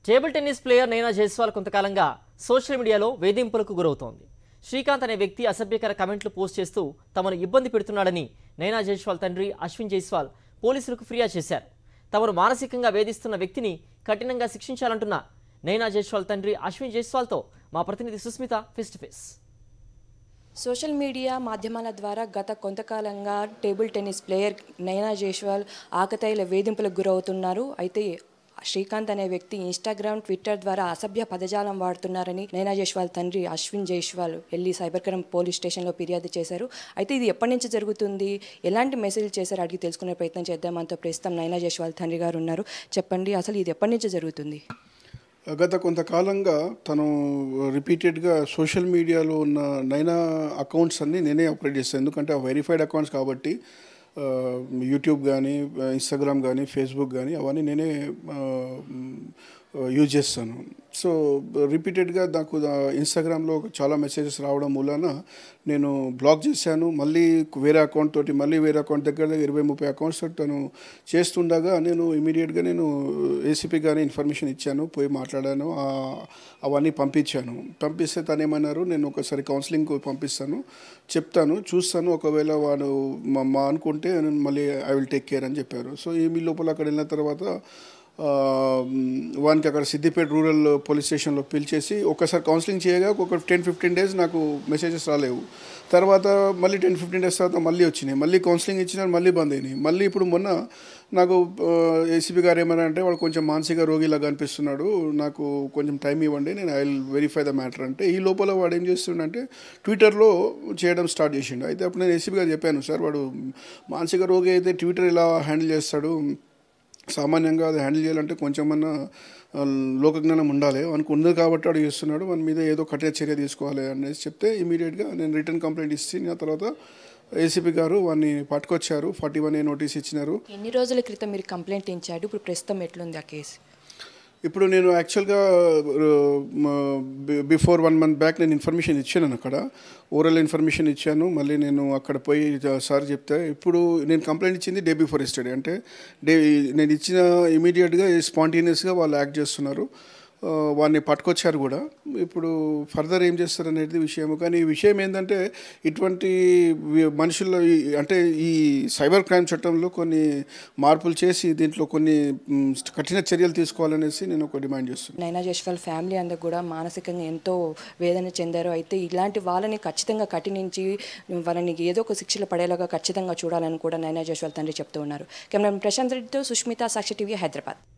table tennis player నైనా జైస్వాల్ కొంతకాలంగా social మీడియాలో వేధింపులకు గురవుతోంది శ్రీకాంత్ అనే వ్యక్తి అసభ్యకర కమెంట్లు పోస్ట్ చేస్తూ తమను ఇబ్బంది పెడుతున్నాడని నైనా జైస్వాల్ తండ్రి అశ్విన్ జైస్వాల్ పోలీసులకు ఫిర్యాదు చేశారు తమను మానసికంగా వేధిస్తున్న వ్యక్తిని కఠినంగా శిక్షించాలంటున్న నైనా జైస్వాల్ తండ్రి అశ్విన్ జైస్వాల్తో మా ప్రతినిధి Susmitha face to face social media మాధ్యమాల ద్వారా గత కొంతకాలంగా టేబుల్ టెన్నిస్ ప్లేయర్ నైనా జైస్వాల్ ఆకతాయిల వేధింపులకు గురవుతున్నారు అయితే శ్రీకాంత్ అనే వ్యక్తి ఇన్స్టాగ్రామ్ ట్విట్టర్ ద్వారా అసభ్య పదజాలం వాడుతున్నారని నైనా జైస్వాల్ తండ్రి అశ్విన్ జైస్వాల్ వెళ్ళి సైబర్ క్రైమ్ పోలీస్ స్టేషన్లో ఫిర్యాదు చేశారు అయితే ఇది ఎప్పటి నుంచి జరుగుతుంది ఎలాంటి మెసేజ్ చేశారు అడిగి తెలుసుకునే ప్రయత్నం చేద్దాం మనతో ప్రస్తుతం నైనా జైస్వాల్ తండ్రి గారు ఉన్నారు చెప్పండి అసలు ఇది ఎప్పటి నుంచి జరుగుతుంది గత కొంతకాలంగా తను రిపీటెడ్గా సోషల్ మీడియాలో ఉన్న నైనా అకౌంట్స్ అన్నీ నేనే ఆపరేట్ చేస్తాను ఎందుకంటే ఆ వెరిఫైడ్ అకౌంట్స్ కాబట్టి ఆ, యూట్యూబ్ కానీ ఇన్స్టాగ్రామ్ కానీ ఫేస్బుక్ కానీ అవన్నీ నేనే ఆ, యూజ్ చేస్తాను సో రిపీటెడ్గా నాకు దా- ఇన్స్టాగ్రామ్లో చాలా మెసేజెస్ రావడం మూలాన నేను బ్లాక్ చేశాను మళ్ళీ వేరే అకౌంట్ తోటి మళ్ళీ వేరే అకౌంట్ దగ్గర దగ్గర ఇరవై ముప్పై అకౌంట్స్ తోటి తను చేస్తుండగా నేను ఇమీడియట్గా నేను ఏసీపీ గారి ఇన్ఫర్మేషన్ ఇచ్చాను పోయి మాట్లాడాను ఆ- అవన్నీ పంపించాను పంపిస్తే తను ఏమన్నారు నేను ఒకసారి కౌన్సిలింగ్ పంపిస్తాను చెప్తాను చూస్తాను ఒకవేళ వాడు మా మా అనుకుంటే నేను మళ్ళీ ఐ విల్ టేక్ కేర్ అని చెప్పారు సో ఈ మీ లోపల అక్కడ వెళ్ళిన తర్వాత ఆ, వానికి అక్కడ సిద్దిపేట రూరల్ పోలీస్ స్టేషన్లో పిలిచేసి ఒకసారి కౌన్సిలింగ్ చేయగా ఒక టెన్ ఫిఫ్టీన్ డేస్ నాకు మెసేజెస్ రాలేవు తర్వాత మళ్ళీ టెన్ ఫిఫ్టీన్ డేస్ తర్వాత మళ్ళీ వచ్చినాయి మళ్ళీ కౌన్సిలింగ్ ఇచ్చిన మళ్ళీ బంద్ అయినాయి మళ్ళీ ఇప్పుడు మొన్న నాకు ఏసీబీ గారు ఏమన్నా అంటే వాడు కొంచెం మానసిక రోగిలాగా అనిపిస్తున్నాడు నాకు కొంచెం టైం ఇవ్వండి నేను I will verify the matter అంటే ఈ లోపల వాడు ఏం చేస్తుండంటే ట్విట్టర్లో చేయడం స్టార్ట్ చేసిండు అయితే అప్పుడు నేను ఏసీబీ గారు చెప్పాను సార్ వాడు మానసిక రోగి అయితే ట్విట్టర్ ఇలా హ్యాండిల్ చేస్తాడు సామాన్యంగా అది హ్యాండిల్ చేయాలంటే కొంచెమన్నా ఆ, లోకజ్ఞానం ఉండాలి మనకు ఉంది కాబట్టి వాడు చేస్తున్నాడు మన మీద ఏదో కఠిన చర్య తీసుకోవాలి అనేసి చెప్తే ఇమీడియట్గా నేను రిటర్న్ కంప్లైంట్ ఇచ్చి ఆ తర్వాత ఏసీపీ గారు వాడిని పట్టుకొచ్చారు ఫార్టీ వన్ ఏ నోటీస్ ఇచ్చినారు ఎన్ని రోజుల క్రితం మీరు కంప్లైంట్ ఇచ్చారు ఇప్పుడు ప్రస్తుతం ఎట్లుంది ఆ కేసు ఇప్పుడు నేను యాక్చువల్గా బిఫోర్ వన్ మంత్ బ్యాక్ నేను ఇన్ఫర్మేషన్ ఇచ్చాను అక్కడ ఓరల్ ఇన్ఫర్మేషన్ ఇచ్చాను మళ్ళీ నేను అక్కడ పోయి సార్ చెప్తే ఇప్పుడు నేను కంప్లైంట్ ఇచ్చింది డే బిఫోర్ ఎస్టర్డే అంటే డే నేను ఇచ్చిన ఇమీడియట్గా స్పాంటేనియస్గా వాళ్ళు యాక్ట్ చేస్తున్నారు ఆ, వాడిని పట్టుకొచ్చారు కూడా ఇప్పుడు ఫర్దర్ ఏం చేస్తారు అనేది విషయం కానీ ఈ విషయం ఏంటంటే ఇటువంటి వి- మనుషుల్లో ఈ- అంటే ఈ సైబర్ క్రైమ్ చట్టంలో కొన్ని మార్పులు చేసి దీంట్లో కొన్ని మ్, కఠిన చర్యలు తీసుకోవాలనేసి నేను ఒక డిమాండ్ చేస్తున్నాను నైనా జైస్వాల్ ఫ్యామిలీ అందరు కూడా మానసికంగా ఎంతో వేదన చెందారు అయితే ఇలాంటి వాళ్ళని ఖచ్చితంగా కఠినించి వాళ్ళని ఏదో ఒక శిక్షలు పడేలాగా ఖచ్చితంగా చూడాలని కూడా నైనా జైస్వాల్ తండ్రి చెప్తూ ఉన్నారు కెమెరా ప్రశాంత్ రెడ్డితో సుష్మిత సాక్షి టీవీ హైదరాబాద్